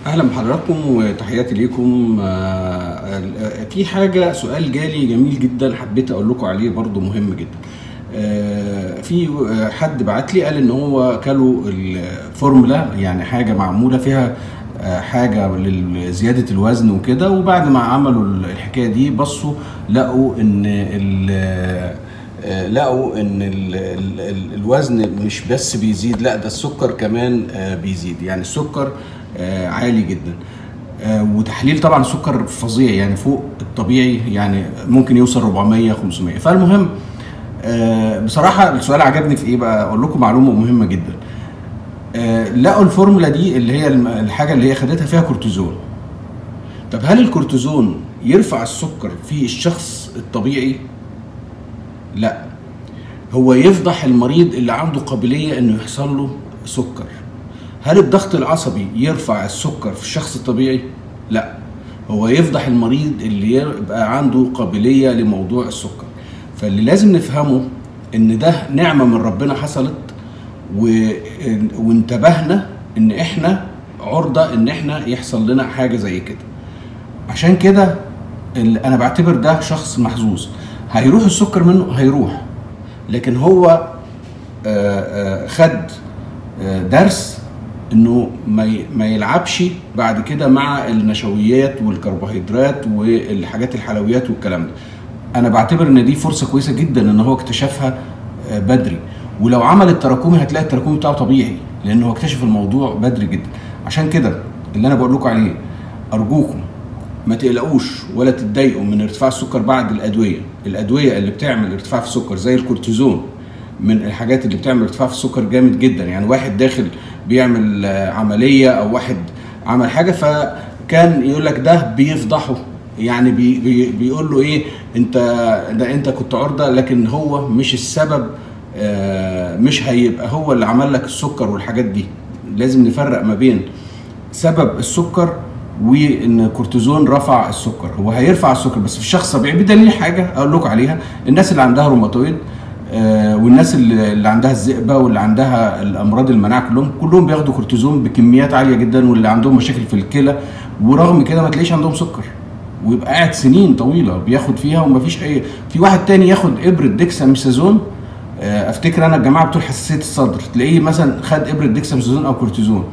اهلا بحضراتكم وتحياتي ليكم آه، آه، في حاجه سؤال جالي جميل جدا حبيت اقول لكم عليه برضو مهم جدا آه، في آه، حد بعت لي قال ان هو كلوا الفورمولا يعني حاجه معموله فيها آه، حاجه لزياده الوزن وكده وبعد ما عملوا الحكايه دي بصوا لقوا ان ال- آه، لقوا ان ال ال ال الوزن مش بس بيزيد لا ده السكر كمان آه، بيزيد يعني السكر آه، عالي جدا آه، وتحليل طبعا السكر فظيع يعني فوق الطبيعي يعني ممكن يوصل 400 500 فالمهم آه، بصراحه السؤال عجبني في ايه بقى اقول لكم معلومه مهمه جدا آه، لقوا الفورمولا دي اللي هي الم- الحاجه اللي هي خدتها فيها كورتيزون طب هل الكورتيزون يرفع السكر في الشخص الطبيعي لا هو يفضح المريض اللي عنده قابليه انه يحصل له سكر هل الضغط العصبي يرفع السكر في الشخص الطبيعي لا هو يفضح المريض اللي يبقى عنده قابليه لموضوع السكر فاللي لازم نفهمه ان ده نعمه من ربنا حصلت و... وانتبهنا ان احنا عرضه ان احنا يحصل لنا حاجه زي كده عشان كده ال- انا بعتبر ده شخص محظوظ هيروح السكر منه هيروح لكن هو آه، آه، خد آه، درس انه ما ي- ما يلعبش بعد كده مع النشويات والكربوهيدرات والحاجات الحلويات والكلام ده انا بعتبر ان دي فرصه كويسه جدا ان هو اكتشفها آه، بدري ولو عمل التراكمي هتلاقي التراكمي بتاعه طبيعي لانه هو اكتشف الموضوع بدري جدا عشان كده اللي انا بقول لكم عليه ارجوكم ما تقلقوش ولا تتضايقوا من ارتفاع السكر بعد الادويه الادويه اللي بتعمل ارتفاع في السكر زي الكورتيزون من الحاجات اللي بتعمل ارتفاع في السكر جامد جدا يعني واحد داخل بيعمل آه، عمليه او واحد عمل حاجه فكان يقول لك ده بيفضحه يعني بي بي بيقول له ايه انت ده انت كنت عرضه لكن هو مش السبب آه، مش هيبقى هو اللي عمل لك السكر والحاجات دي لازم نفرق ما بين سبب السكر وان الكورتيزون رفع السكر هو هيرفع السكر بس في الشخص الطبيعي بدليل حاجه اقول لكم عليها الناس اللي عندها روماتويد آه، والناس اللي اللي عندها الذئبه واللي عندها الامراض المناعه كلهم كلهم بياخدوا كورتيزون بكميات عاليه جدا واللي عندهم مشاكل في الكلى ورغم كده ما تلاقيش عندهم سكر ويبقى قاعد سنين طويله بياخد فيها ومفيش اي في واحد تاني ياخد ابره ديكساميثازون آه، افتكر انا الجماعه بتوع حساسيه الصدر تلاقيه مثلا خد ابره ديكساميثازون او كورتيزون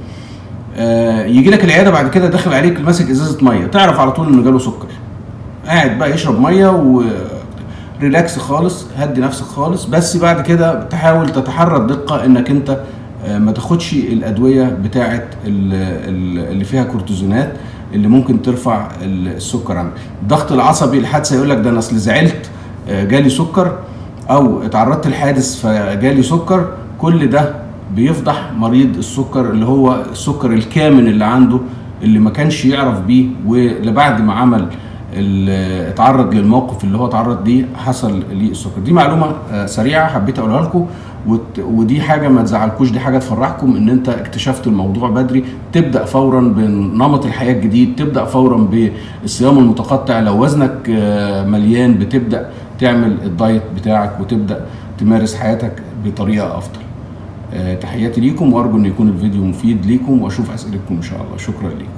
آه، يجي لك العياده بعد كده داخل عليك ماسك ازازه ميه تعرف على طول انه جاله سكر قاعد بقى يشرب ميه و ريلاكس خالص هدي نفسك خالص بس بعد كده تحاول تتحرى الدقه انك انت آه، ما تاخدش الادويه بتاعه ال- ال- اللي فيها كورتيزونات اللي ممكن ترفع ال- السكر عندك الضغط العصبي الحادثه يقول لك ده انا اصل زعلت آه، جالي سكر او اتعرضت لحادث فجالي سكر كل ده بيفضح مريض السكر اللي هو السكر الكامن اللي عنده اللي ما كانش يعرف بيه ولبعد ما عمل ال- اتعرض للموقف اللي هو اتعرض ليه حصل ليه السكر دي معلومه آه، سريعه حبيت اقولها لكم وت- ودي حاجه ما تزعلكوش دي حاجه تفرحكم ان انت اكتشفت الموضوع بدري تبدا فورا بنمط الحياه الجديد تبدا فورا بالصيام المتقطع لو وزنك آه، مليان بتبدا تعمل الدايت بتاعك وتبدا تمارس حياتك بطريقه افضل آه، تحياتي ليكم وارجو ان يكون الفيديو مفيد ليكم واشوف اسئلتكم ان شاء الله شكرا ليكم